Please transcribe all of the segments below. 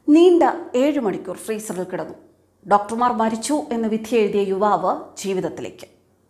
നീണ്ട ഏഴ് മണിക്കൂർ ഫ്രീസറിൽ കിടന്നു ഡോക്ടർമാർ മരിച്ചു എന്ന് വിധി എഴുതിയ യുവാവ് ജീവിതത്തിലേക്ക്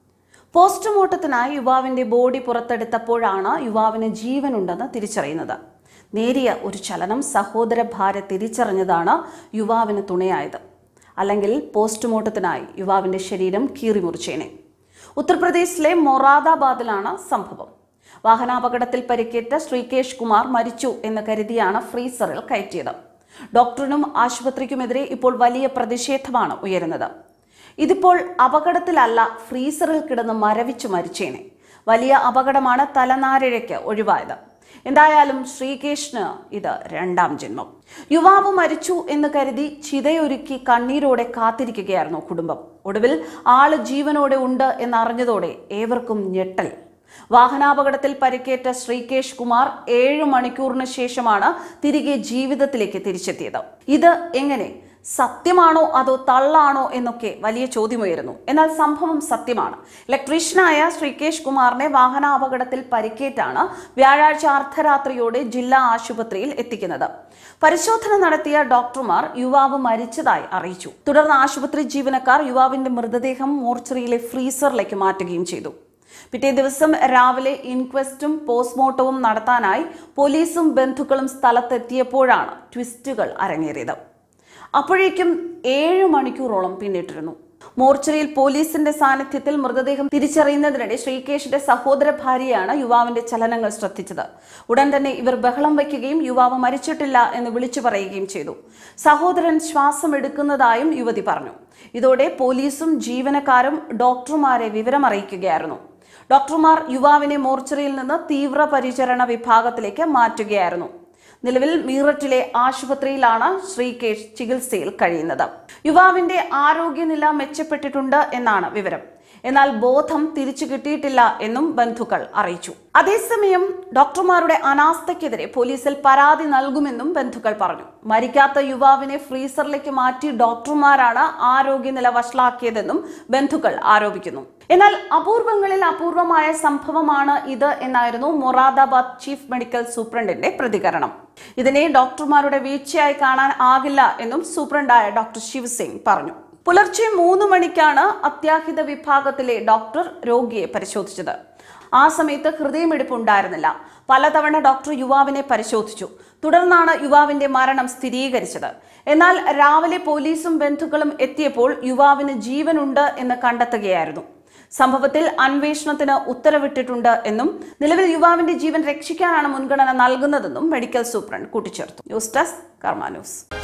പോസ്റ്റ്മോർട്ടത്തിനായി യുവാവിന്റെ ബോഡി പുറത്തെടുത്തപ്പോഴാണ് യുവാവിന് ജീവനുണ്ടെന്ന് തിരിച്ചറിയുന്നത് നേരിയ ഒരു ചലനം സഹോദര ഭാര്യ തിരിച്ചറിഞ്ഞതാണ് യുവാവിന് തുണയായത് അല്ലെങ്കിൽ പോസ്റ്റ്മോർട്ടത്തിനായി യുവാവിന്റെ ശരീരം കീറിമുറിച്ചേനെ ഉത്തർപ്രദേശിലെ മൊറാദാബാദിലാണ് സംഭവം വാഹനാപകടത്തിൽ പരിക്കേറ്റ ശ്രീകേഷ് കുമാർ മരിച്ചു എന്ന് കരുതിയാണ് ഫ്രീസറിൽ കയറ്റിയത് ഡോക്ടറിനും ആശുപത്രിക്കുമെതിരെ ഇപ്പോൾ വലിയ പ്രതിഷേധമാണ് ഉയരുന്നത് ഇതിപ്പോൾ അപകടത്തിലല്ല ഫ്രീസറിൽ കിടന്ന് മരവിച്ചു മരിച്ചേനെ വലിയ അപകടമാണ് തലനാരിഴയ്ക്ക് ഒഴിവായത് എന്തായാലും ശ്രീകേഷിന് ഇത് രണ്ടാം ജന്മം യുവാവ് മരിച്ചു എന്ന് കരുതി ചിതയൊരുക്കി കണ്ണീരോടെ കാത്തിരിക്കുകയായിരുന്നു കുടുംബം ഒടുവിൽ ആള് ജീവനോടെ ഉണ്ട് എന്നറിഞ്ഞതോടെ ഏവർക്കും ഞെട്ടൽ വാഹനാപകടത്തിൽ പരിക്കേറ്റ ശ്രീകേഷ് കുമാർ ഏഴു മണിക്കൂറിന് ശേഷമാണ് തിരികെ ജീവിതത്തിലേക്ക് തിരിച്ചെത്തിയത് ഇത് എങ്ങനെ സത്യമാണോ അതോ തള്ളാണോ എന്നൊക്കെ വലിയ ചോദ്യമുയരുന്നു എന്നാൽ സംഭവം സത്യമാണ് ഇലക്ട്രീഷ്യനായ ശ്രീകേഷ് കുമാറിനെ വാഹനാപകടത്തിൽ പരിക്കേറ്റാണ് വ്യാഴാഴ്ച അർദ്ധരാത്രിയോടെ ജില്ലാ ആശുപത്രിയിൽ എത്തിക്കുന്നത് പരിശോധന നടത്തിയ ഡോക്ടർമാർ യുവാവ് മരിച്ചതായി അറിയിച്ചു തുടർന്ന് ആശുപത്രി ജീവനക്കാർ യുവാവിന്റെ മൃതദേഹം മോർച്ചറിയിലെ ഫ്രീസറിലേക്ക് മാറ്റുകയും ചെയ്തു പിറ്റേ ദിവസം രാവിലെ ഇൻക്വസ്റ്റും പോസ്റ്റ്മോർട്ടവും നടത്താനായി പോലീസും ബന്ധുക്കളും സ്ഥലത്തെത്തിയപ്പോഴാണ് ട്വിസ്റ്റുകൾ അരങ്ങേറിയത് അപ്പോഴേക്കും ഏഴ് മണിക്കൂറോളം പിന്നിട്ടിരുന്നു മോർച്ചറിയിൽ പോലീസിന്റെ സാന്നിധ്യത്തിൽ മൃതദേഹം തിരിച്ചറിയുന്നതിനിടെ ശ്രീകേഷിന്റെ സഹോദര ഭാര്യയാണ് യുവാവിന്റെ ചലനങ്ങൾ ശ്രദ്ധിച്ചത് ഉടൻ തന്നെ ഇവർ ബഹളം വയ്ക്കുകയും യുവാവ് മരിച്ചിട്ടില്ല എന്ന് വിളിച്ചു പറയുകയും ചെയ്തു സഹോദരൻ ശ്വാസം എടുക്കുന്നതായും യുവതി പറഞ്ഞു ഇതോടെ പോലീസും ജീവനക്കാരും ഡോക്ടർമാരെ വിവരമറിയിക്കുകയായിരുന്നു ഡോക്ടർമാർ യുവാവിനെ മോർച്ചറിയിൽ നിന്ന് തീവ്രപരിചരണ വിഭാഗത്തിലേക്ക് മാറ്റുകയായിരുന്നു നിലവിൽ മീററ്റിലെ ആശുപത്രിയിലാണ് ശ്രീകേഷ് ചികിത്സയിൽ കഴിയുന്നത് യുവാവിന്റെ ആരോഗ്യനില മെച്ചപ്പെട്ടിട്ടുണ്ട് എന്നാണ് വിവരം എന്നാൽ ബോധം തിരിച്ചു കിട്ടിയിട്ടില്ല എന്നും ബന്ധുക്കൾ അറിയിച്ചു അതേസമയം ഡോക്ടർമാരുടെ അനാസ്ഥയ്ക്കെതിരെ പോലീസിൽ പരാതി നൽകുമെന്നും ബന്ധുക്കൾ പറഞ്ഞു മരിക്കാത്ത യുവാവിനെ ഫ്രീസറിലേക്ക് മാറ്റി ഡോക്ടർമാരാണ് ആരോഗ്യനില വഷളാക്കിയതെന്നും ബന്ധുക്കൾ ആരോപിക്കുന്നു എന്നാൽ അപൂർവങ്ങളിൽ അപൂർവമായ സംഭവമാണ് ഇത് എന്നായിരുന്നു മൊറാദാബാദ് ചീഫ് മെഡിക്കൽ സൂപ്രണ്ടിന്റെ പ്രതികരണം ഇതിനെ ഡോക്ടർമാരുടെ വീഴ്ചയായി കാണാൻ ആകില്ല എന്നും സൂപ്രണ്ടായ ഡോക്ടർ ശിവസിംഗ് പറഞ്ഞു പുലർച്ചെ മൂന്ന് മണിക്കാണ് അത്യാഹിത വിഭാഗത്തിലെ ഡോക്ടർ രോഗിയെ പരിശോധിച്ചത് ആ സമയത്ത് ഹൃദയമിടിപ്പ് ഉണ്ടായിരുന്നില്ല പലതവണ ഡോക്ടർ യുവാവിനെ പരിശോധിച്ചു തുടർന്നാണ് യുവാവിന്റെ മരണം സ്ഥിരീകരിച്ചത് എന്നാൽ രാവിലെ പോലീസും ബന്ധുക്കളും എത്തിയപ്പോൾ യുവാവിന് ജീവനുണ്ട് എന്ന് കണ്ടെത്തുകയായിരുന്നു സംഭവത്തിൽ അന്വേഷണത്തിന് ഉത്തരവിട്ടിട്ടുണ്ട് എന്നും നിലവിൽ യുവാവിന്റെ ജീവൻ രക്ഷിക്കാനാണ് മുൻഗണന നൽകുന്നതെന്നും മെഡിക്കൽ സൂപ്രണ്ട് കൂട്ടിച്ചേർത്തു ന്യൂസ് ഡെസ്ക് കർമ്മ ന്യൂസ്